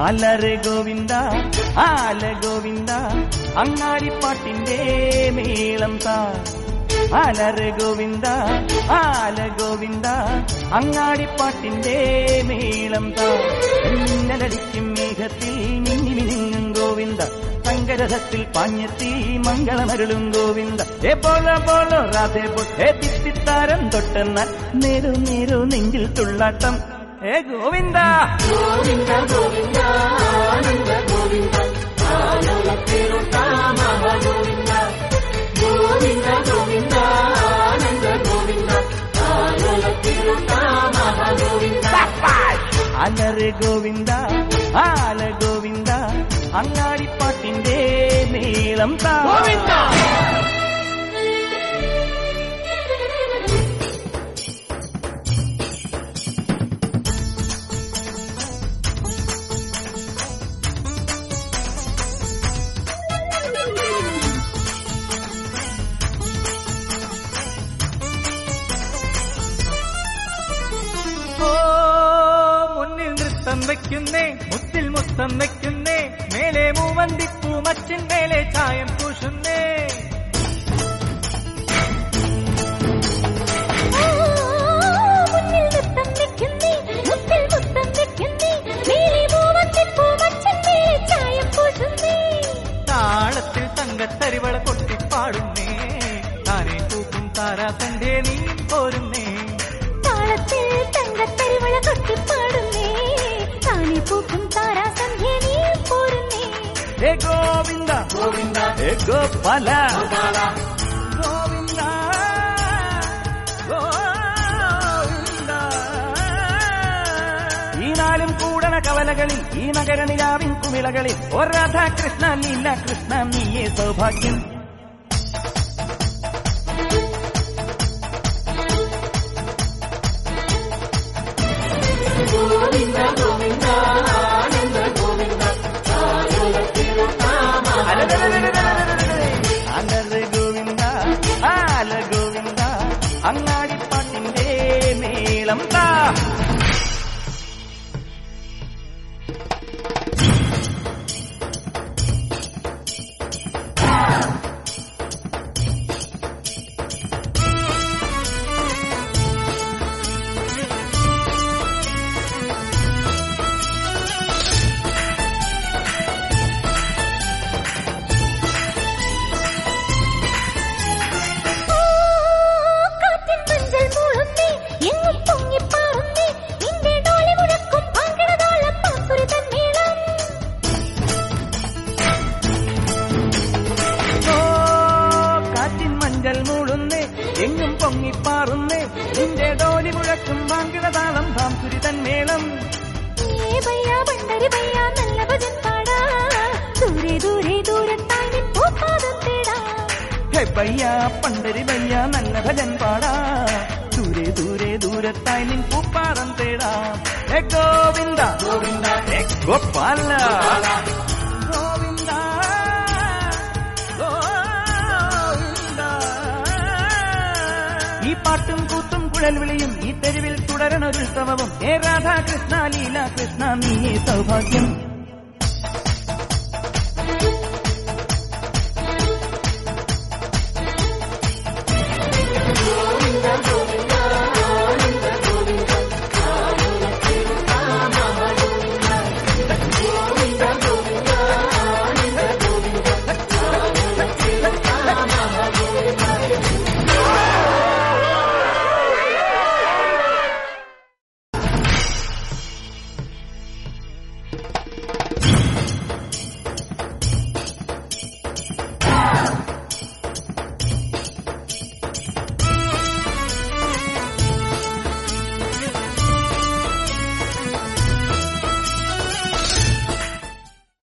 അലറ് ഗോവിന്ദ ആല ഗോവിന്ദ അങ്ങാടിപ്പാട്ടിന്റെ മേളം താ അലറ് ഗോവിന്ദ ആല ഗോവിന്ദ അങ്ങാടിപ്പാട്ടിന്റെ മേളം താ മിന്നലടിക്കും മേഘത്തിൽ മിന്നി മിനുങ്ങും ഗോവിന്ദ സങ്കരഥത്തിൽ പാഞ്ഞെത്തി മംഗളമരുളും ഗോവിന്ദ ഏ പോല പോലോ രാധേ പോ ഏ തിത്തിത്താരം തൊട്ടെന്നാൽ നേരു നേരു നെഞ്ചിൽ തുള്ളാട്ടം ഏ ഗോവിന്ദ ഗോവിന്ദ ഗോവിന്ദ ആനന്ദ ഗോവിന്ദ ആലോലത്തിരുട്ട മഹാഗോവിന്ദ ഗോവിന്ദ ഗോവിന്ദ ആനന്ദ ഗോവിന്ദ ആലോലത്തിരുട്ട മഹാഗോവിന്ദ അലറ് ഗോവിന്ദ ആല ഗോവിന്ദ അങ്ങാടിപ്പാട്ടിന്റെ നീളം താ ഓ മുന്നിൽ നൃത്തം വെക്കുന്നേ മുത്തിൽ മുത്തം വെക്കുന്നേ മേലെ മൂവന്തിപ്പൂ മച്ചിൻ മേലെ ചായം പൂശുന്നേ മുന്നിൽ നൃത്തം വെക്കുന്നേ മുത്തിൽ മുത്തം വെക്കുന്നേ മേലെ മൂവത്തിപ്പൂ മച്ചൻ മേലെ ചായം പൂശുന്നേ താളത്തിൽ തങ്കത്തരിവള കൊട്ടിപ്പാടുന്നേ താനെ തൂക്കും താരാത്തന്റെ നീ പോരുന്നേ താളത്തിൽ തങ്കത്തരിവള കൊട്ടിപ്പാടുന്നേ താനെ പൂക്കും താരാസന്ധ്യ നീ പോരുന്നേ ഏ ഗോവിന്ദ ഗോവിന്ദ ഏ ഗോപാല ഗോപാല ഗോവിന്ദ ഗോവിന്ദ ഈ നാലും കൂടണ കവലകളിൽ ഈ നഗരനിലാവിൻ കുമിളകളിൽ ഓ രാധാകൃഷ്ണ നീല കൃഷ്ണ നീയേ സൗഭാഗ്യം ഗോവിന്ദ ഗോവിന്ദ ആനന്ദ ഗോവിന്ദ ആലോലത്തിരുട്ട അലറ് ഗോവിന്ദ ആല ഗോവിന്ദ അങ്ങാടിപ്പാട്ടിന്റെ മേളം താ കാറ്റിൻ മഞ്ചൽ മൂളുന്നേ എങ്ങും പൊങ്ങിപ്പാറുന്നേ നിന്റെ ഡോലി മുഴക്കും പങ്കിടതാളം പാസുരി തന്നീളം ഓ കാറ്റിൻ മഞ്ചൽ മൂടുന്നേ എങ്ങും പൊങ്ങിപ്പാറുന്നേ നിന്റെ ഡോലി മുഴക്കും വാങ്കിടതാളം സാംസുരി തന്മേളം ഏ ഭയ്യാ പണ്ടരി ഭയ്യാ നല്ല ഭജൻ പാടാ ദൂരെ ദൂരെ ദൂരത്തായി നിൻ പൂപ്പാദം തേടാ ഹേ പയ്യ പണ്ടരി പയ്യ നല്ല ഭജൻ പാടാ ദൂരെ ദൂരെ ദൂരത്തായി നിൻ പൂപ്പാറം തേടാ ഹേ ഗോവിന്ദ ഗോവിന്ദ ഹേ ഗോപാല ഗോപാല ഗോവിന്ദ ഗോവിന്ദ ഈ പാട്ടും കൂത്തും കുഴൽ വിളിയും ഈ തെരുവിൽ തുടരണ ഉത്സവവും ഹേ രാധാകൃഷ്ണ ലീല കൃഷ്ണ നീ സൗഭാഗ്യം